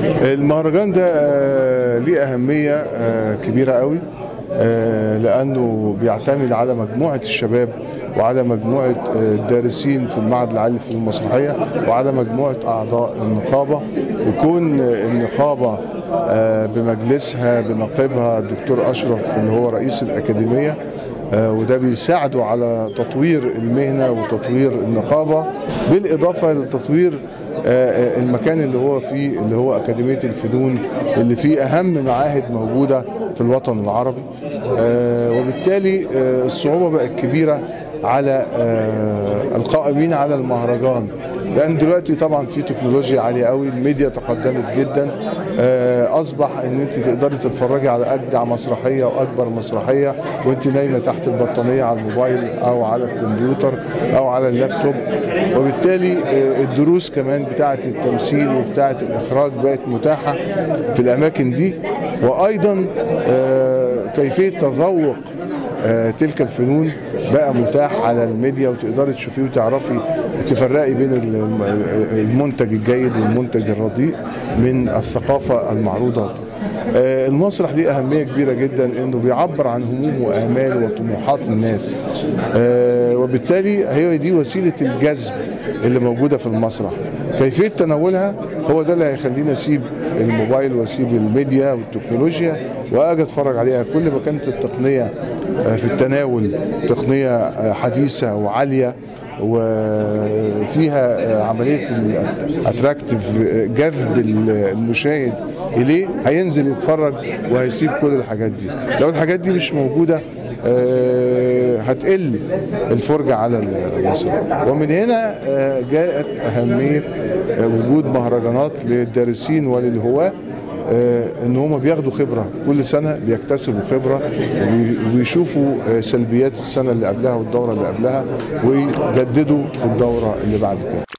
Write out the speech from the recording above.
المهرجان ده آه، ليه أهمية آه، كبيرة قوي آه، لأنه بيعتمد على مجموعة الشباب وعلى مجموعة آه، الدارسين في المعهد العالي في المسرحية وعلى مجموعة أعضاء النقابة وكون النقابة آه، بمجلسها بنقيبها الدكتور أشرف اللي هو رئيس الأكاديمية آه، وده بيساعده على تطوير المهنة وتطوير النقابة بالإضافة لتطوير آه، آه، المكان اللي هو فيه اللي هو أكاديمية الفنون اللي فيه أهم معاهد موجودة في الوطن العربي آه، وبالتالي آه، الصعوبة بقت كبيرة على آه، القائمين على المهرجان لان دلوقتي طبعا في تكنولوجيا عاليه قوي الميديا تقدمت جدا آه، اصبح ان انت تقدري تتفرجي على اجدع مسرحيه واكبر مسرحيه وانت نايمه تحت البطانيه على الموبايل او على الكمبيوتر او على اللابتوب وبالتالي آه، الدروس كمان بتاعه التمثيل وبتاعه الاخراج بقت متاحه في الاماكن دي وايضا آه، كيفيه تذوق آه، تلك الفنون بقى متاح على الميديا وتقدري تشوفيه وتعرفي تفرقي بين الم- المنتج الجيد والمنتج الرديء من الثقافة المعروضة آه، المسرح ليه أهمية كبيرة جدا إنه بيعبر عن هموم وآمال وطموحات الناس آه، وبالتالي هي دي وسيلة الجذب اللي موجودة في المسرح كيفية تناولها هو ده اللي هيخليني أسيب الموبايل وأسيب الميديا والتكنولوجيا وأجي أتفرج عليها كل ما كانت التقنية آه، في التناول تقنية آه، حديثة وعالية وفيها آه، عملية الاتراكتيف جذب المشاهد إليه هينزل يتفرج وهيسيب كل الحاجات دي لو الحاجات دي مش موجودة آه، هتقل الفرجة على المسرح ومن هنا آه، جاءت أهمية آه، وجود مهرجانات للدارسين وللهواة آه، ان هم بياخدوا خبره كل سنه بيكتسبوا خبره وبي- وبيشوفوا آه، سلبيات السنه اللي قبلها والدوره اللي قبلها ويجددوا في الدوره اللي بعد كده